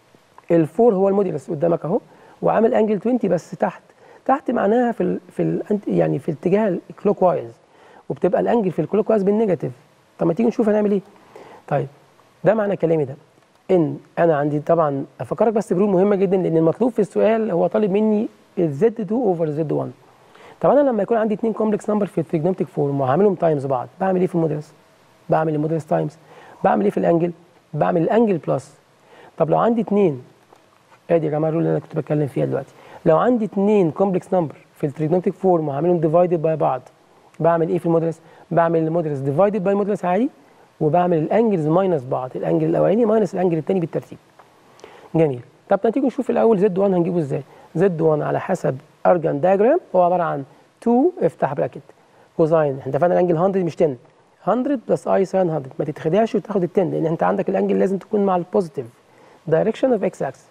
ال 4 هو الموديلس قدامك اهو وعامل انجل 20 بس تحت تحت معناها في ال في ال يعني في اتجاه الكلوك وايز وبتبقى الانجل في الكلوك وايز بالنيجاتيف طب ما تيجي نشوف هنعمل ايه طيب ده معنى كلامي ده ان انا عندي طبعا افكرك بس برول مهمه جدا لان المطلوب في السؤال هو طالب مني الزد 2 اوفر زد 1 طب انا لما يكون عندي اثنين كومبلكس نمبر في التريجنومتيك فورم وهعملهم تايمز بعض بعمل ايه في الموديلس بعمل الموديلس تايمز بعمل ايه في الانجل بعمل الانجل بلس طب لو عندي اثنين ادي يا جماعه الرول اللي انا كنت بتكلم فيها دلوقتي لو عندي اثنين كومبلكس نمبر في التريجنومتيك فورم وهعملهم ديفايدد باي بعض بعمل ايه في الموديلس بعمل الموديلس ديفايدد باي موديلس عادي وبعمل الانجلز ماينس بعض الانجل الاولاني ماينس الانجل الثاني بالترتيب جميل طب تيجي نشوف الاول زد 1 هنجيبه ازاي زد 1 على حسب ارجان دايجرام هو عباره عن 2 افتح براكت كوزاين احنا اتفقنا الانجل 100 مش 10 100 بلس اي ساين 100 ما تتخدعش وتاخد ال 10 لان انت عندك الانجل لازم تكون مع البوزيتيف دايركشن اوف اكس اكس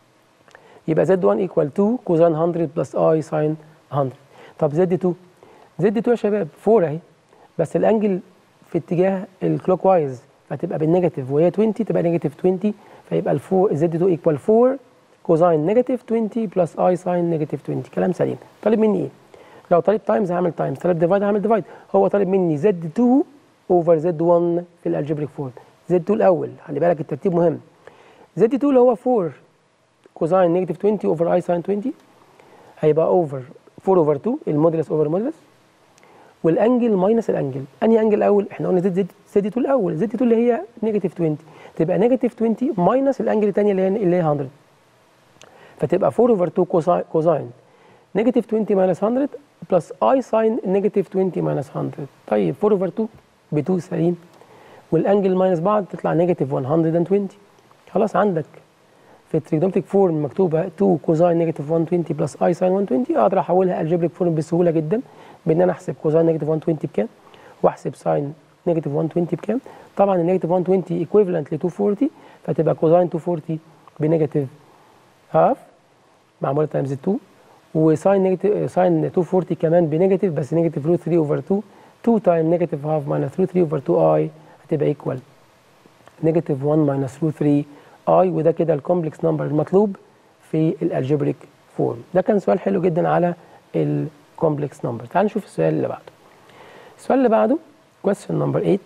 يبقى زد 1 ايكوال 2 كوزاين 100 بلس اي ساين 100 طب زد 2 زد 2 يا شباب 4 اهي بس الانجل في اتجاه الكلوك وايز فتبقى بالنيجاتيف وهي 20 تبقى نيجاتيف 20 فيبقى الفور زد 2 ايكوال 4 كوزاين نيجاتيف 20 بلس اي ساين نيجاتيف 20 كلام سليم طالب مني ايه؟ لو طالب تايمز هعمل تايمز طالب ديفايد هعمل ديفايد هو طالب مني زد 2 اوفر زد 1 في الالجبريك فورم زد 2 الاول خلي بالك الترتيب مهم زد 2 اللي هو 4 كوزاين نيجاتيف 20 اوفر اي ساين 20 هيبقى اوفر 4 اوفر 2 المودولس اوفر مودولس والانجل ماينس الانجل انهي انجل الاول احنا قلنا زد زد زد 2 الاول زد 2 اللي هي نيجاتيف 20 تبقى نيجاتيف 20 ماينس الانجل الثانيه اللي هي اللي هي 100 فتبقى 4 اوفر 2 كوساين كوزاين نيجاتيف 20 ماينس 100 بلس اي ساين نيجاتيف 20 ماينس 100 طيب 4 اوفر 2 ب 2 سليم والانجل ماينس بعض تطلع نيجاتيف 120 خلاص عندك في التريجونومتريك فورم مكتوبه 2 كوزاين نيجاتيف 120 بلس اي ساين 120 اقدر احولها الجبريك فورم بسهوله جدا بان انا احسب كوزاين نيجاتيف 120 بكام واحسب ساين نيجاتيف 120 بكام طبعا النيجاتيف 120 ايكويفالنت ل 240 فتبقى كوزاين 240 بنيجاتيف هاف معموله تايمز 2 وساين نيجاتيف ساين 240 كمان بنيجاتيف بس نيجاتيف روت 3 اوفر 2 2 تايم نيجاتيف هاف ماينس روت 3 اوفر 2 اي هتبقى ايكوال نيجاتيف 1 ماينس روت 3 اي وده كده الكومبلكس نمبر المطلوب في الالجبريك فورم ده كان سؤال حلو جدا على الكومبلكس نمبر تعال نشوف السؤال اللي بعده السؤال اللي بعده question نمبر 8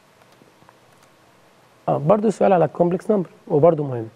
اه برضه سؤال على الكومبلكس نمبر وبرضه مهم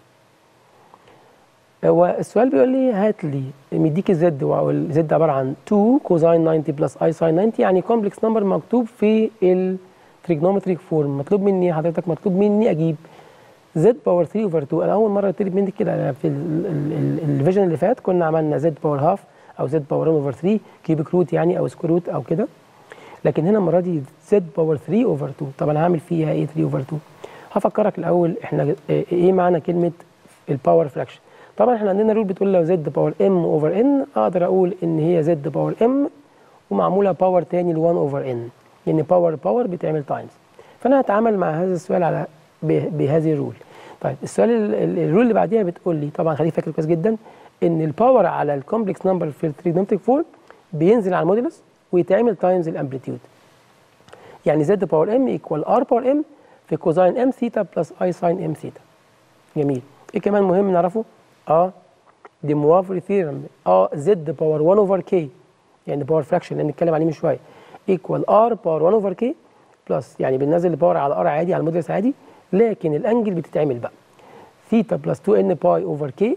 هو السؤال بيقول لي هات لي مديك زد والزد عباره عن 2 كوزاين 90 بلس اي ساين 90 يعني كومبلكس نمبر مكتوب في التريجنومتريك فورم مطلوب مني حضرتك مطلوب مني اجيب زد باور 3 اوفر 2 انا اول مره طلب منك كده أنا في الفيجن اللي فات كنا عملنا زد باور هاف او زد باور 1 اوفر 3 كيوبيك روت يعني او سكوير روت او كده لكن هنا المره دي زد باور 3 اوفر 2 طب انا هعمل فيها ايه 3 اوفر 2 هفكرك الاول احنا ايه معنى كلمه الباور فراكشن طبعا احنا عندنا رول بتقول لو زد باور ام اوفر ان اقدر اقول ان هي زد باور ام ومعموله باور تاني ل 1 اوفر ان لان باور باور بيتعمل تايمز فانا هتعامل مع هذا السؤال على بهذه الرول طيب السؤال الرول اللي بعديها بتقول لي طبعا خليك فاكر كويس جدا ان الباور على الكومبلكس نمبر في التريجونومتريك فورم بينزل على المودولس ويتعمل تايمز الامبليتيود يعني زد باور ام ايكوال ار باور ام في كوزاين ام ثيتا بلس اي ساين ام ثيتا جميل ايه كمان مهم نعرفه اه دي موافر ثيرم اه زد باور 1 اوفر كي يعني باور فراكشن اللي نتكلم عليه من شويه ايكوال ار باور 1 اوفر كي بلس يعني بننزل الباور على ار عادي على المودولس عادي لكن الانجل بتتعمل بقى ثيتا بلس 2 ان باي اوفر كي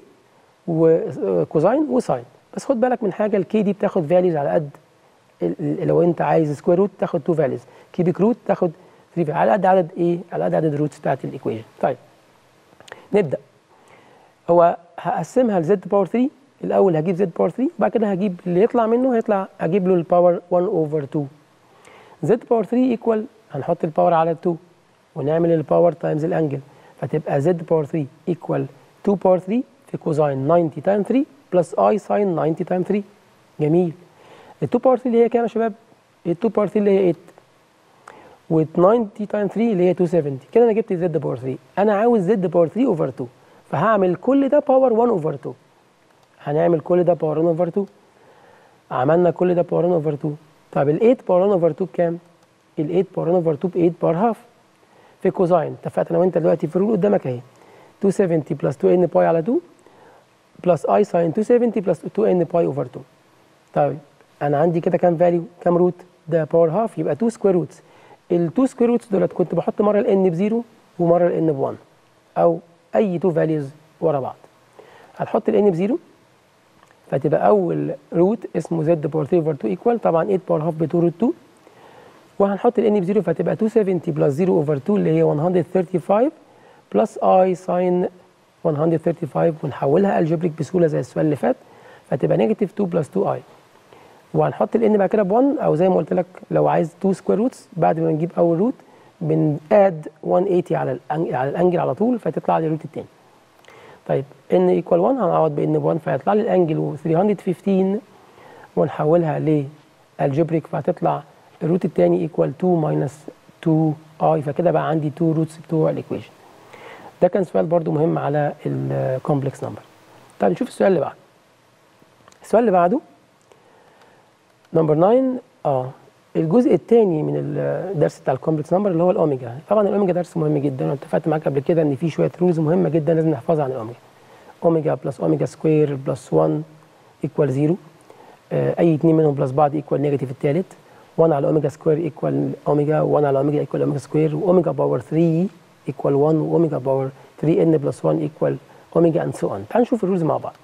وكوزاين وساين بس خد بالك من حاجه الكي دي بتاخد فاليوز على قد لو انت عايز سكوير روت تاخد 2 فاليوز كيبيك روت تاخد 3 على قد عدد ايه على قد عدد الروتس بتاعت الايكويشن طيب نبدا هو هقسمها لزد باور 3 الاول هجيب زد باور 3 وبعد كده هجيب اللي يطلع منه هيطلع اجيب له الباور 1 اوفر 2 زد باور 3 ايكوال هنحط الباور على 2 ونعمل الباور تايمز الانجل فتبقى زد باور 3 ايكوال 2 باور 3 في كوزاين 90 تايم 3 بلس اي ساين 90 تايم 3 جميل ال 2 باور 3 اللي هي كام يا شباب؟ ال 2 باور 3 اللي هي 8 و 90 تايم 3 اللي هي 270 كده انا جبت زد باور 3 انا عاوز زد باور 3 اوفر 2 فهعمل كل ده باور 1 اوفر 2 هنعمل كل ده باور 1 اوفر 2 عملنا كل ده باور 1 اوفر 2 طب ال 8 باور 1 اوفر 2 بكام؟ ال 8 باور 1 اوفر 2 ب 8 باور هاف في كوزاين اتفقت انا وانت دلوقتي في الرول قدامك اهي 270 بلس 2 ان باي على 2 بلس اي ساين 270 بلس 2 ان باي اوفر 2 طيب انا عندي كده كام فاليو كام روت ده باور هاف يبقى 2 سكوير روتس ال 2 سكوير روتس دولت كنت بحط مره الان بزيرو ومره الان ب 1 او اي 2 فاليوز ورا بعض هتحط الان بزيرو فتبقى اول روت اسمه زد باور 3 اوفر 2 ايكوال طبعا 8 باور هاف ب 2 روت 2 وهنحط الان بزيرو فتبقى 270 بلس 0 اوفر 2 اللي هي 135 بلس اي ساين 135 ونحولها الجبريك بسهوله زي السؤال اللي فات فتبقى نيجاتيف 2 بلس 2 اي وهنحط الان بعد كده ب 1 او زي ما قلت لك لو عايز 2 سكوير روتس بعد ما نجيب اول روت بناد 180 على الانجل على الانجل على طول فتطلع لي الروت الثاني طيب ان ايكوال 1 هنعوض بان ب 1 فيطلع لي الانجل 315 ونحولها لالجبريك فهتطلع الروت الثاني ايكوال 2 ماينس 2 اي فكده بقى عندي 2 روتس بتوع الايكويشن ده كان سؤال برضو مهم على الكومبلكس نمبر طيب نشوف السؤال اللي بعده السؤال اللي بعده نمبر 9 اه الجزء الثاني من الدرس بتاع الكومبلكس نمبر اللي هو الاوميجا طبعا الاوميجا درس مهم جدا وانا اتفقت معاك قبل كده ان في شويه رولز مهمه جدا لازم نحفظها عن الاوميجا اوميجا بلس اوميجا سكوير بلس 1 ايكوال 0 آه اي اثنين منهم بلس بعض ايكوال نيجاتيف الثالث 1 على اوميجا سكوير ايكوال اوميجا 1 على اوميجا ايكوال اوميجا سكوير واوميجا باور 3 ايكوال 1 واوميجا باور 3 ان بلس 1 ايكوال اوميجا اند سو اون تعال نشوف الرولز مع بعض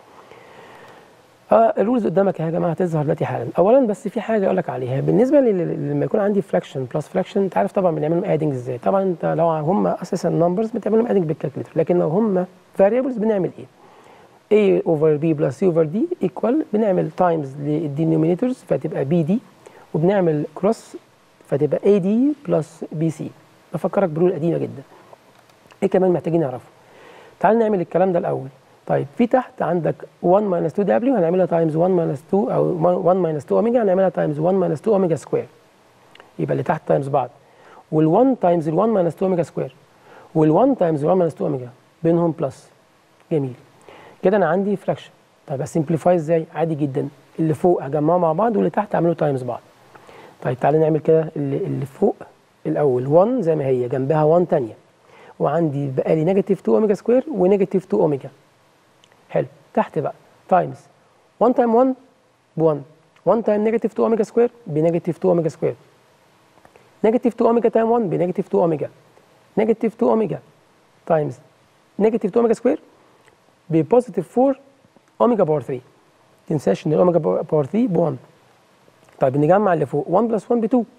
اه الرولز قدامك يا جماعه هتظهر دلوقتي حالا اولا بس في حاجه اقول لك عليها بالنسبه لل- لما يكون عندي فراكشن بلس فراكشن انت عارف طبعا بنعمل لهم ادنج ازاي طبعا انت لو هم اساسا نمبرز بتعمل لهم ادنج بالكالكوليتر لكن لو هم فاريبلز بنعمل ايه a over b plus c over d equal بنعمل times للدينومينيتورز فتبقى بي دي وبنعمل كروس فتبقى اي دي بلس بي سي بفكرك برول قديمه جدا ايه كمان محتاجين نعرفه تعال نعمل الكلام ده الاول طيب في تحت عندك 1 minus 2 دبليو هنعملها تايمز 1 minus 2 او 1 minus 2 اوميجا هنعملها تايمز 1 minus 2 اوميجا سكوير يبقى اللي تحت تايمز بعض وال1 تايمز ال1 minus 2 اوميجا سكوير وال1 تايمز ال1 minus 2 اوميجا بينهم بلس جميل كده انا عندي فراكشن طيب اسمبليفاي ازاي عادي جدا اللي فوق هجمعه مع بعض واللي تحت اعمله تايمز بعض طيب تعالى نعمل كده اللي, اللي فوق الاول 1 زي ما هي جنبها 1 ثانيه وعندي بقى لي نيجاتيف 2 اوميجا سكوير ونيجاتيف 2 اوميجا حلو تحت بقى تايمز 1 تايم 1 ب 1 1 تايم نيجاتيف 2 اوميجا سكوير بنيجاتيف 2 اوميجا سكوير نيجاتيف 2 اوميجا تايم 1 بنيجاتيف 2 اوميجا نيجاتيف 2 اوميجا تايمز نيجاتيف 2 اوميجا سكوير ببوزيتيف 4 اوميجا باور 3 تنساش ان الاوميجا باور 3 ب 1 طيب نجمع اللي فوق 1 بلس 1 ب 2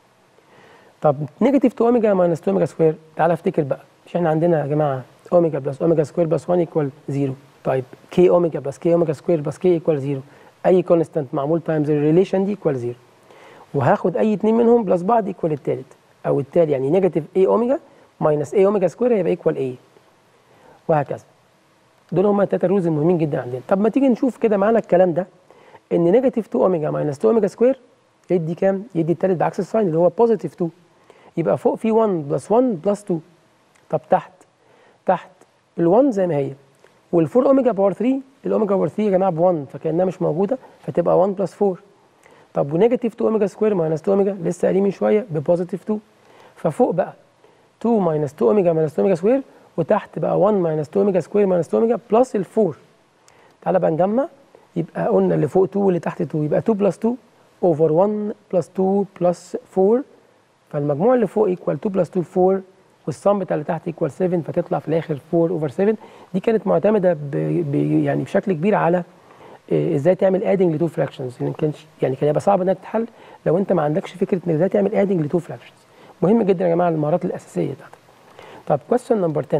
طب نيجاتيف 2 اوميجا ماينس 2 اوميجا سكوير تعالى افتكر بقى مش احنا عندنا يا جماعه اوميجا بلس اوميجا سكوير بلس 1 ايكوال 0 طيب كي اوميجا بلس كي اوميجا سكوير بلس كي ايكوال 0 اي كونستانت معمول تايمز الريليشن دي ايكوال 0 وهاخد اي اتنين منهم بلس بعض ايكوال التالت او التالي يعني نيجاتيف اي اوميجا ماينس اي اوميجا سكوير هيبقى ايكوال اي وهكذا دول هم التلاته رولز المهمين جدا عندنا طب ما تيجي نشوف كده معانا الكلام ده ان نيجاتيف 2 اوميجا ماينس 2 اوميجا سكوير يدي كام؟ يدي التالت بعكس الساين اللي هو بوزيتيف 2 يبقى فوق في 1 بلس 1 بلس 2 طب تحت تحت ال1 زي ما هي وال4 اوميجا باور 3 الاوميجا باور 3 يا جماعه ب 1 فكانها مش موجوده فتبقى 1 بلس 4 طب ونيجاتيف 2 اوميجا سكوير ماينس 2 اوميجا لسه قايلين من شويه ببوزيتيف 2 ففوق بقى 2 ماينس 2 اوميجا ماينس 2 اوميجا سكوير وتحت بقى 1 ماينس 2 اوميجا سكوير ماينس 2 اوميجا بلس ال 4 تعالى بقى نجمع يبقى قلنا اللي فوق 2 واللي تحت 2 يبقى 2 بلس 2 اوفر 1 بلس 2 بلس 4 فالمجموع اللي فوق ايكوال 2 بلس 2 4 والصم بتاع اللي تحت ايكوال 7 فتطلع في الاخر 4 اوفر 7 دي كانت معتمده ب... ب... يعني بشكل كبير على إيه ازاي تعمل ادنج لتو فراكشنز يعني كانش يعني كان يبقى صعب انها تتحل لو انت ما عندكش فكره انك ازاي تعمل ادنج لتو فراكشنز مهم جدا يا جماعه المهارات الاساسيه بتاعتك طب كويستشن نمبر 10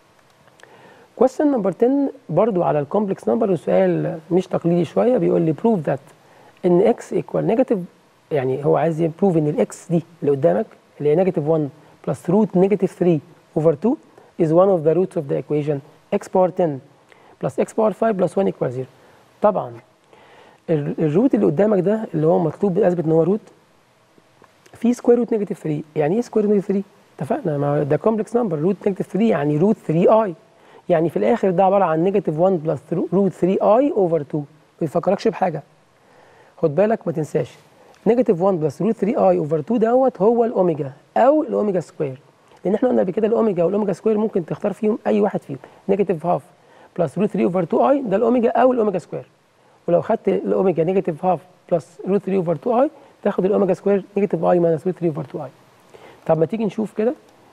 كويستشن نمبر 10 برضو على الكومبلكس نمبر وسؤال مش تقليدي شويه بيقول لي بروف ذات ان اكس ايكوال نيجاتيف يعني هو عايز يبروف ان الاكس دي اللي قدامك اللي هي نيجاتيف 1 بلس روت نيجاتيف 3 اوفر 2 is one of the roots of the equation x power 10 plus x power 5 plus 1 equals 0 طبعا ال- الروت اللي قدامك ده اللي هو مطلوب اثبت ان هو روت في سكوير روت نيجاتيف 3 يعني ايه سكوير روت نيجاتيف 3 اتفقنا ما هو ده كومبلكس نمبر روت نيجاتيف 3 يعني روت 3 اي يعني في الاخر ده عباره عن نيجاتيف 1 بلس روت 3 اي اوفر 2 ما بيفكركش بحاجه خد بالك ما تنساش نيجاتيف 1 بلس روت 3 اي اوفر 2 دوت هو الاوميجا او الاوميجا سكوير لان احنا قلنا قبل كده الاوميجا والاوميجا سكوير ممكن تختار فيهم اي واحد فيهم نيجاتيف هاف بلس روت 3 اوفر 2 اي ده الاوميجا او الاوميجا سكوير ولو خدت الاوميجا نيجاتيف هاف بلس روت 3 اوفر 2 اي تاخد الاوميجا سكوير نيجاتيف اي ماينس روت 3 اوفر 2 اي طب ما تيجي نشوف كده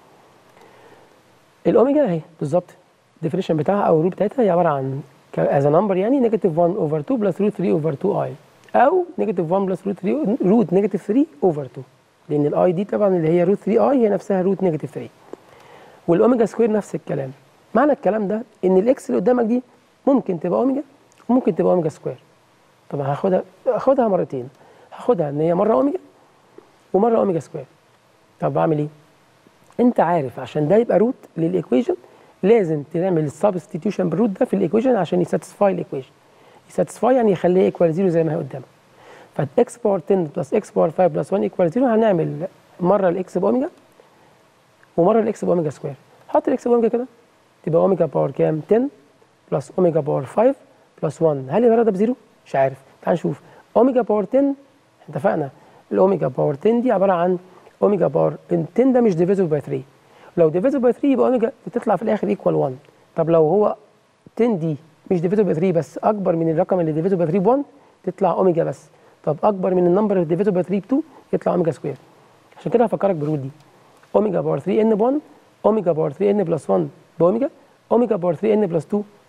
الاوميجا اهي بالظبط الديفينيشن بتاعها او الروت بتاعتها هي عباره عن از نمبر يعني نيجاتيف 1 اوفر 2 بلس روت 3 اوفر 2 اي او نيجاتيف 1 بلس روت 3 روت نيجاتيف 3 اوفر 2 لان الاي دي طبعا اللي هي روت 3 اي هي نفسها روت نيجاتيف 3 والاوميجا سكوير نفس الكلام معنى الكلام ده ان الاكس اللي قدامك دي ممكن تبقى اوميجا وممكن تبقى اوميجا سكوير طبعا هاخدها هاخدها مرتين هاخدها ان هي مره اوميجا ومره اوميجا سكوير طب بعمل ايه انت عارف عشان ده يبقى روت للايكويشن لازم تعمل السبستيتيوشن بالروت ده في الايكويشن عشان يساتسفاي الايكويشن يساتسفاي يعني يخليها ايكوال زيرو زي ما هي قدامك فاكس باور 10 بلس اكس باور 5 بلس 1 ايكوال زيرو هنعمل مره الاكس باوميجا ومره الاكس باوميجا سكوير حط الاكس باوميجا كده تبقى اوميجا باور كام 10 بلس اوميجا باور 5 بلس 1 هل يا ترى ده بزيرو مش عارف تعال نشوف اوميجا باور 10 اتفقنا الاوميجا باور 10 دي عباره عن اوميجا باور 10 ده مش ديفيزبل باي 3 لو ديفيزبل باي 3 يبقى اوميجا بتطلع في الاخر ايكوال 1 طب لو هو 10 دي مش ديفيزبل باي 3 بس اكبر من الرقم اللي ديفيزبل باي 3 ب 1 تطلع اوميجا بس طب اكبر من النمبر اللي ديفيزبل باي 3 ب 2 يطلع اوميجا سكوير عشان كده هفكرك بالرول دي اوميجا باور 3 ان ب 1 اوميجا باور 3 ان بلس 1 باوميجا اوميجا باور 3 ان بلس 2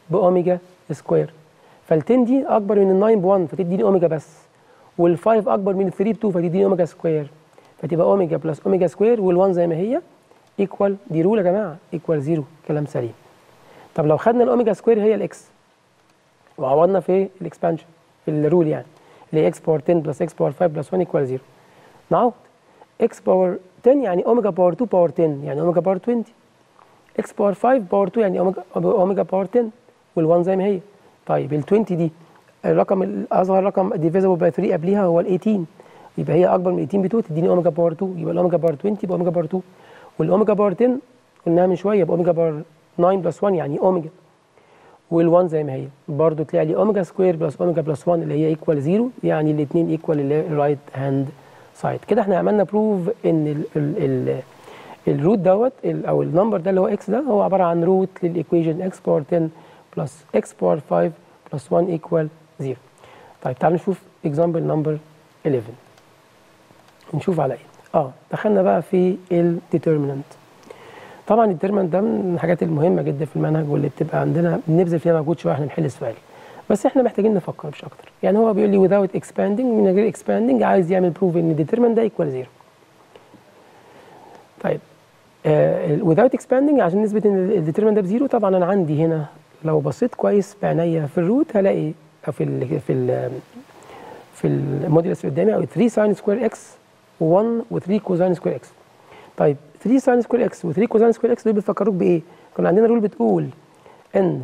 باوميجا سكوير فال 10 دي اكبر من ال 9 ب 1 فتديني اوميجا بس وال 5 اكبر من ال 3 ب 2 فتديني اوميجا سكوير فتبقى اوميجا بلس اوميجا سكوير وال 1 زي ما هي ايكوال دي رول يا جماعه ايكوال زيرو كلام سليم طب لو خدنا الاوميجا سكوير هي الاكس وعوضنا في الاكسبانشن في الرول يعني اللي هي اكس باور 10 بلس اكس باور 5 بلس 1 ايكوال 0 نعوض اكس باور 10 يعني اوميجا باور 2 باور 10 يعني اوميجا باور 20 اكس باور 5 باور 2 يعني اوميجا اوميجا باور 10 وال1 زي ما هي طيب ال 20 دي الرقم الاصغر رقم ديفيزبل باي 3 قبليها هو ال 18 يبقى هي اكبر من 18 ب 2 تديني اوميجا باور 2 يبقى الاوميجا باور 20 يبقى اوميجا باور 2 والاوميجا باور 10 قلناها من شويه يبقى اوميجا باور 9 بلس 1 يعني اوميجا وال1 زي ما هي برضه طلع لي اوميجا سكوير بلس اوميجا بلس 1 اللي هي ايكوال 0 يعني الاثنين ايكوال الرايت هاند سايد كده احنا عملنا بروف ان ال ال ال الروت دوت ال او النمبر ده اللي هو اكس ده هو عباره عن روت للايكويشن اكس باور 10 بلس اكس باور 5 بلس 1 ايكوال 0 طيب تعالوا نشوف اكزامبل نمبر 11 نشوف على ايه اه دخلنا بقى في الديترمينانت طبعا الديترمينانت ده من الحاجات المهمه جدا في المنهج واللي بتبقى عندنا بنبذل فيها مجهود شويه احنا نحل السؤال بس احنا محتاجين نفكر مش اكتر يعني هو بيقول لي without expanding من غير expanding عايز يعمل بروف ان الديترمينانت ده ايكوال 0 طيب آه without expanding عشان نثبت ان الديترمينانت ده بزيرو طبعا انا عندي هنا لو بصيت كويس بعينيا في الروت هلاقي او في ال في ال في الموديلس اللي قدامي او 3 ساين سكوير اكس 1 و3 كوزاين سكوير اكس طيب 3 ساين سكوير اكس و3 كوزاين سكوير اكس دول بيفكروك بايه؟ كنا عندنا رول بتقول ان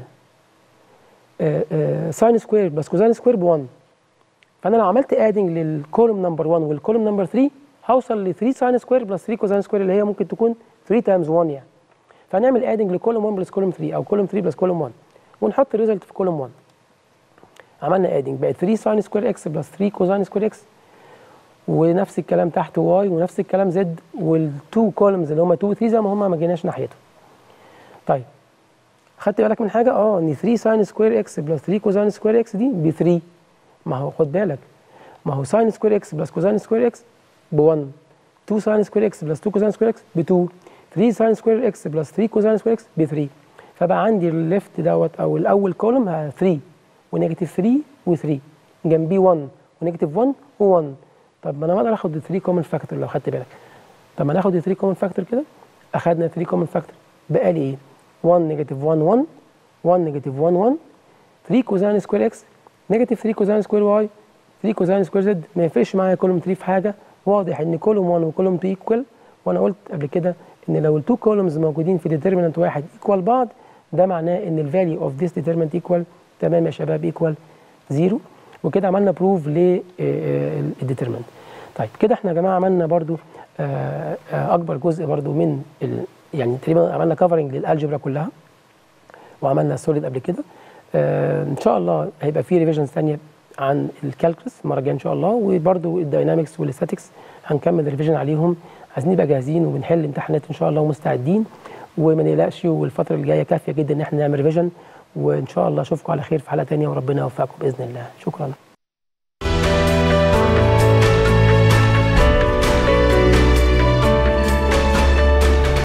ساين سكوير بلس كوزاين سكوير ب 1 فانا لو عملت ادنج للكولوم نمبر 1 والكولوم نمبر 3 هوصل ل 3 ساين سكوير بلس 3 كوزاين سكوير اللي هي ممكن تكون 3 تايمز 1 يعني فهنعمل ادنج لكولوم 1 بلس كولوم 3 او كولوم 3 بلس كولوم 1 ونحط الريزلت في كولوم 1 عملنا ادنج بقت 3 ساين سكوير اكس بلس 3 كوزاين سكوير اكس ونفس الكلام تحت واي ونفس الكلام زد والتو كولمز اللي هم 2 و 3 زي ما هم ما جيناش ناحيته. طيب خدت بالك من حاجه؟ اه ان 3 ساين سكوير اكس بلس 3 كوزاين سكوير اكس دي ب 3 ما هو خد بالك ما هو ساين سكوير اكس بلس كوزاين سكوير اكس ب 1 2 ساين سكوير اكس بلس 2 كوزاين سكوير اكس ب 2 3 ساين سكوير اكس بلس 3 كوزاين سكوير اكس ب 3 فبقى عندي الليفت دوت او الاول كولوم 3 ونيجاتيف 3 و3 جنبيه 1 ونيجاتيف 1 و1 طب ما انا اقدر اخد 3 كومن فاكتور لو خدت بالك طب ما ناخد 3 كومن فاكتور كده اخدنا 3 كومن فاكتور بقى لي ايه 1 نيجاتيف 1 1 1 نيجاتيف 1 1 3 كوزاين سكوير اكس نيجاتيف 3 كوزاين سكوير واي 3 كوزاين سكوير زد ما يفرقش معايا كولوم 3 في حاجه واضح ان كولوم 1 وكولوم 2 ايكوال وانا قلت قبل كده ان لو التو كولومز موجودين في ديترمينانت واحد ايكوال بعض ده معناه ان الفاليو اوف ذيس ديترمينانت ايكوال تمام يا شباب ايكوال زيرو وكده عملنا بروف للديترمينانت طيب كده احنا يا جماعه عملنا برضو آآ آآ اكبر جزء برضو من ال يعني تقريبا عملنا كفرنج للالجبرا كلها وعملنا السوليد قبل كده ان شاء الله هيبقى في ريفيجنز ثانيه عن الكالكولس المره الجايه ان شاء الله وبرضو الداينامكس والاستاتكس هنكمل ريفيجن عليهم عايزين نبقى جاهزين وبنحل امتحانات ان شاء الله ومستعدين وما نقلقش والفتره الجايه كافيه جدا ان احنا نعمل ريفيجن وان شاء الله اشوفكم على خير في حلقه ثانيه وربنا يوفقكم باذن الله شكرا